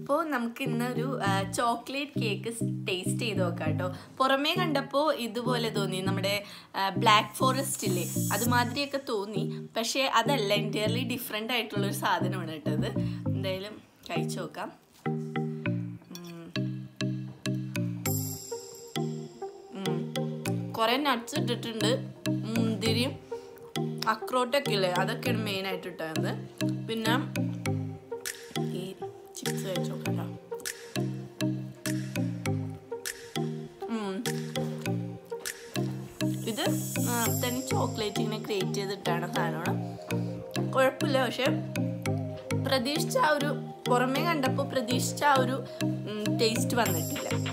അപ്പോൾ നമുക്ക് ഇന്നൊരു ചോക്ലേറ്റ് കേക്ക് ടേസ്റ്റ് ചെയ്ത് നോക്കാം കേട്ടോ പുറമേ കണ്ടപ്പോൾ ഇതുപോലെ തോന്നി നമ്മുടെ ബ്ലാക്ക് ഫോറസ്റ്റ് ഇല്ലേ അതുമാതിരിയൊക്കെ തോന്നി പക്ഷേ അതല്ല എൻറ്റയർലി ഡിഫറെൻ്റ് ആയിട്ടുള്ളൊരു സാധനമാണ് കേട്ടോ ഇത് എന്തായാലും കഴിച്ചു നോക്കാം കുറേ നട്ട്സ് ഇട്ടിട്ടുണ്ട് മുന്തിരിയും അക്രോട്ടൊക്കെ ഇല്ലേ അതൊക്കെയാണ് മെയിനായിട്ട് ഇട്ടത് പിന്നെ ഈ ചിപ്സ് കഴിച്ചു നോക്കാം ഇത് തനി ചോക്ലേറ്റ് ഇങ്ങനെ ക്രിയേറ്റ് ചെയ്തിട്ടാണ് സാധനമാണ് കുഴപ്പമില്ല പക്ഷെ പ്രതീക്ഷിച്ച ആ ഒരു പുറമേ കണ്ടപ്പോൾ പ്രതീക്ഷിച്ച ആ ഒരു ടേസ്റ്റ് വന്നിട്ടില്ല